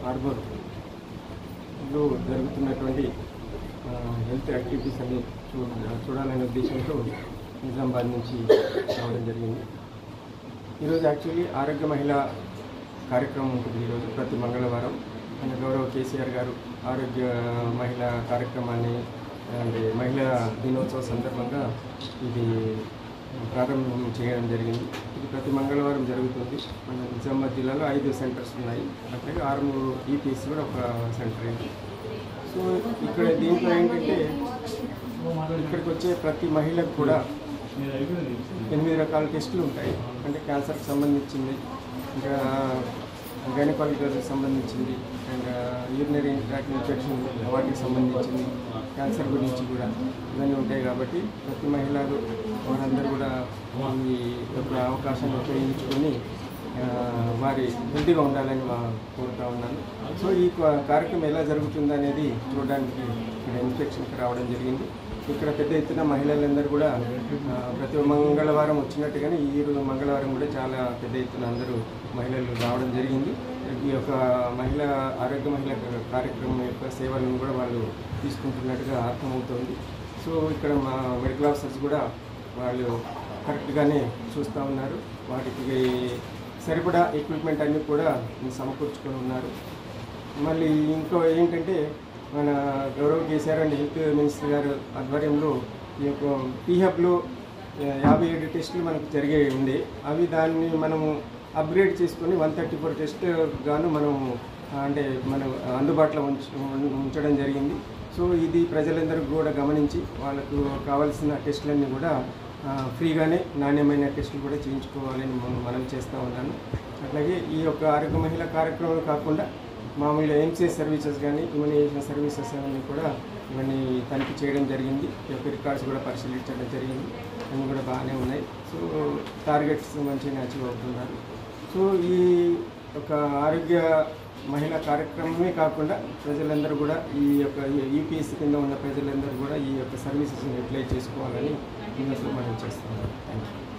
హార్బర్లో జరుగుతున్నటువంటి ఆ, health activities అన్ని చూ చూడాలనే ఉద్దేశంతో నిజామాబాద్ నుంచి రావడం జరిగింది ఈరోజు యాక్చువల్లీ ఆరోగ్య మహిళ కార్యక్రమం ఉంటుంది ఈరోజు ప్రతి మంగళవారం మన గౌరవ కేసీఆర్ గారు ఆరోగ్య మహిళ కార్యక్రమాన్ని అంటే మహిళా దినోత్సవ సందర్భంగా ఇది ప్రారంభం చేయడం జరిగింది ఇది ప్రతి మంగళవారం జరుగుతుంది మన నిజామాబాద్ జిల్లాలో ఐదు సెంటర్స్ ఉన్నాయి అట్లాగే ఆరుమూరు ఈపీఎస్ కూడా ఒక సెంటర్ ఇది సో ఇక్కడ దీంట్లో ఏంటంటే ఇక్కడికి వచ్చే ప్రతి మహిళకు కూడా ఎనిమిది రకాల టెస్టులు ఉంటాయి అంటే క్యాన్సర్కి సంబంధించింది ఇంకా గైనకాలజీకి సంబంధించింది ఇంకా యూరినరీ ట్రాక్ ఇన్ఫెక్షన్ వాటికి సంబంధించింది క్యాన్సర్ గురించి కూడా ఇవన్నీ ఉంటాయి కాబట్టి ప్రతి మహిళలు వారందరూ కూడా ఈ యొక్క అవకాశాన్ని ఉపయోగించుకొని ఆ, వారి హెల్తీగా ఉండాలని మా కోరుతా ఉన్నాను సో ఈ కా- కార్యక్రమం ఎలా జరుగుతుంది అనేది చూడడానికి ఇక్కడ ఇన్స్పెక్షన్కి రావడం జరిగింది ఇక్కడ పెద్ద ఎత్తున మహిళలందరూ కూడా ఆ, ప్రతి మంగళవారం వచ్చినట్టుగానే ఈ రోజు మంగళవారం కూడా చాలా పెద్ద ఎత్తున అందరూ మహిళలు రావడం జరిగింది ఈ యొక్క మహిళ ఆరోగ్య మహిళ కార్యక్రమం యొక్క సేవలను కూడా వాళ్ళు తీసుకుంటున్నట్టుగా అర్థమవుతోంది సో ఇక్కడ మా మెడికల్ ఆఫీసర్స్ కూడా వాళ్ళు కరెక్ట్గానే చూస్తూ ఉన్నారు వాటికి సరిపడా ఎక్విప్మెంట్ అన్నీ కూడా సమకూర్చుకొని ఉన్నారు మళ్ళీ ఇంకో ఏంటంటే మన గౌరవ్ కేసీఆర్ అండ్ హెల్త్ మినిస్టర్ గారు ఆధ్వర్యంలో ఈ యొక్క పీహబ్లో యాభై ఏడు టెస్టులు మనకు జరిగే ఉండే అవి దాన్ని మనము అప్గ్రేడ్ చేసుకొని వన్ థర్టీ ఫోర్ టెస్ట్ గాను మనం ఆ, అంటే మనం అందుబాటులో ఉంచ ఉంచడం జరిగింది సో ఇది ప్రజలందరూ కూడా గమనించి వాళ్ళకు కావాల్సిన టెస్టులన్నీ కూడా ఆ, ఫ్రీగానే నాణ్యమైన టెస్టులు కూడా చేయించుకోవాలని మనం- మనం చేస్తూ ఉన్నాను అట్లాగే ఈ యొక్క ఆరోగ్య మహిళ కార్యక్రమం కాకుండా మామూలుగా ఎంసీఎస్ సర్వీసెస్ కానీ ఇమ్యునైజేషన్ సర్వీసెస్ అన్నీ కూడా ఇవన్నీ తనిఖీ చేయడం జరిగింది ఈ యొక్క రికార్డ్స్ కూడా పరిశీలించడం జరిగింది అన్నీ కూడా బాగానే ఉన్నాయి సో టార్గెట్స్ మంచిగా అచీవ్ అవుతున్నారు సో ఈ యొక్క ఆరోగ్య మహిళా కార్యక్రమమే కాకుండా ప్రజలందరూ కూడా ఈ యొక్క యూపీఎస్సీ కింద ఉన్న ప్రజలందరూ కూడా ఈ యొక్క సర్వీసెస్ని యూటిలైజ్ చేసుకోవాలని ఈరోజు మనం చేస్తున్నాం థ్యాంక్ యూ